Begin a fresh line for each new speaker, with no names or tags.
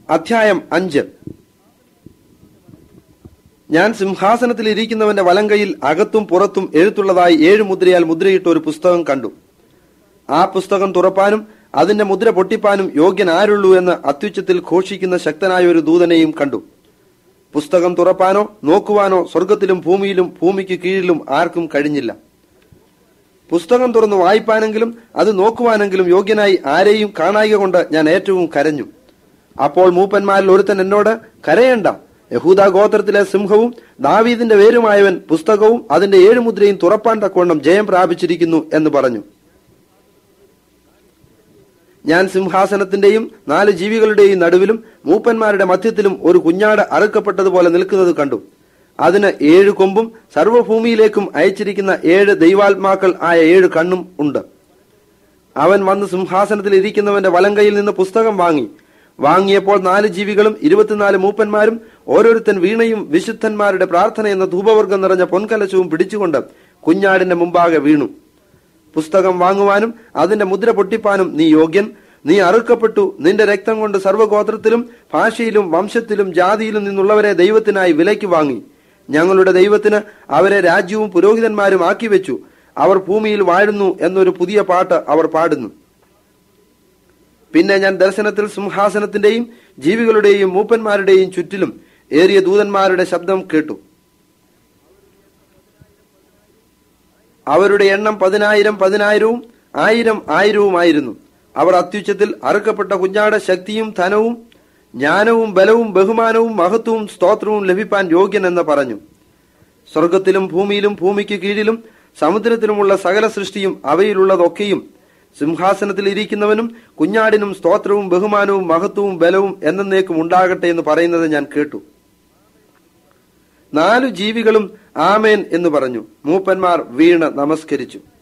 അധ്യായം അഞ്ച് ഞാൻ സിംഹാസനത്തിൽ ഇരിക്കുന്നവന്റെ വലങ്കയിൽ അകത്തും പുറത്തും എഴുത്തുള്ളതായി ഏഴ് മുദ്രയാൽ മുദ്രയിട്ട ഒരു പുസ്തകം കണ്ടു ആ പുസ്തകം തുറപ്പാനും അതിന്റെ മുദ്ര പൊട്ടിപ്പാനും യോഗ്യൻ ആരുള്ളൂ എന്ന് അത്യുച്ചത്തിൽ ഘോഷിക്കുന്ന ശക്തനായ ഒരു ദൂതനെയും കണ്ടു പുസ്തകം തുറപ്പാനോ നോക്കുവാനോ സ്വർഗത്തിലും ഭൂമിയിലും ഭൂമിക്ക് കീഴിലും ആർക്കും കഴിഞ്ഞില്ല പുസ്തകം തുറന്ന് വായിപ്പാനെങ്കിലും അത് നോക്കുവാനെങ്കിലും യോഗ്യനായി ആരെയും കാണായിക കൊണ്ട് ഞാൻ ഏറ്റവും കരഞ്ഞു അപ്പോൾ മൂപ്പന്മാരിൽ ഒരുത്തൻ എന്നോട് കരയണ്ട യഹൂദ ഗോത്രത്തിലെ സിംഹവും ദാവീദിന്റെ വേരുമായവൻ പുസ്തകവും അതിന്റെ ഏഴ് മുദ്രയും തുറപ്പാൻ തക്കവണ്ണം ജയം പ്രാപിച്ചിരിക്കുന്നു എന്ന് പറഞ്ഞു ഞാൻ സിംഹാസനത്തിന്റെയും നാല് ജീവികളുടെയും നടുവിലും മൂപ്പന്മാരുടെ മധ്യത്തിലും ഒരു കുഞ്ഞാട് അറുക്കപ്പെട്ടതുപോലെ നിൽക്കുന്നത് കണ്ടു അതിന് ഏഴ് കൊമ്പും സർവ്വഭൂമിയിലേക്കും അയച്ചിരിക്കുന്ന ഏഴ് ദൈവാത്മാക്കൾ ആയ ഏഴ് കണ്ണും ഉണ്ട് അവൻ വന്ന് സിംഹാസനത്തിൽ ഇരിക്കുന്നവന്റെ വലങ്കയിൽ നിന്ന് പുസ്തകം വാങ്ങി വാങ്ങിയപ്പോൾ നാല് ജീവികളും ഇരുപത്തിനാല് മൂപ്പന്മാരും ഓരോരുത്തൻ വീണയും വിശുദ്ധന്മാരുടെ പ്രാർത്ഥന എന്ന ധൂപവർഗം നിറഞ്ഞ പൊൻകലശവും പിടിച്ചുകൊണ്ട് കുഞ്ഞാടിന്റെ മുമ്പാകെ വീണു പുസ്തകം വാങ്ങുവാനും അതിന്റെ മുദ്ര പൊട്ടിപ്പാനും നീ യോഗ്യൻ നീ അറുക്കപ്പെട്ടു നിന്റെ രക്തം കൊണ്ട് സർവ്വഗോത്രത്തിലും ഭാഷയിലും വംശത്തിലും ജാതിയിലും നിന്നുള്ളവരെ ദൈവത്തിനായി വിലയ്ക്ക് വാങ്ങി ഞങ്ങളുടെ ദൈവത്തിന് അവരെ രാജ്യവും പുരോഹിതന്മാരും ആക്കി വെച്ചു അവർ ഭൂമിയിൽ വാഴുന്നു എന്നൊരു പുതിയ പാട്ട് അവർ പാടുന്നു പിന്നെ ഞാൻ ദർശനത്തിൽ സിംഹാസനത്തിന്റെയും ജീവികളുടെയും മൂപ്പന്മാരുടെയും ചുറ്റിലും ഏറിയ ദൂതന്മാരുടെ ശബ്ദം കേട്ടു അവരുടെ എണ്ണം പതിനായിരം പതിനായിരവും ആയിരം ആയിരവുമായിരുന്നു അവർ അത്യുച്ചത്തിൽ അറുക്കപ്പെട്ട കുഞ്ഞാട് ശക്തിയും ധനവും ജ്ഞാനവും ബലവും ബഹുമാനവും മഹത്വവും സ്തോത്രവും ലഭിപ്പാൻ യോഗ്യനെന്ന് പറഞ്ഞു സ്വർഗത്തിലും ഭൂമിയിലും ഭൂമിക്ക് കീഴിലും സമുദ്രത്തിലുമുള്ള സകല സൃഷ്ടിയും അവയിലുള്ളതൊക്കെയും സിംഹാസനത്തിൽ ഇരിക്കുന്നവനും കുഞ്ഞാടിനും സ്തോത്രവും ബഹുമാനവും മഹത്വവും ബലവും എന്നേക്കും ഉണ്ടാകട്ടെ എന്ന് പറയുന്നത് ഞാൻ കേട്ടു നാലു ജീവികളും ആമേൻ എന്ന് പറഞ്ഞു മൂപ്പന്മാർ വീണ് നമസ്കരിച്ചു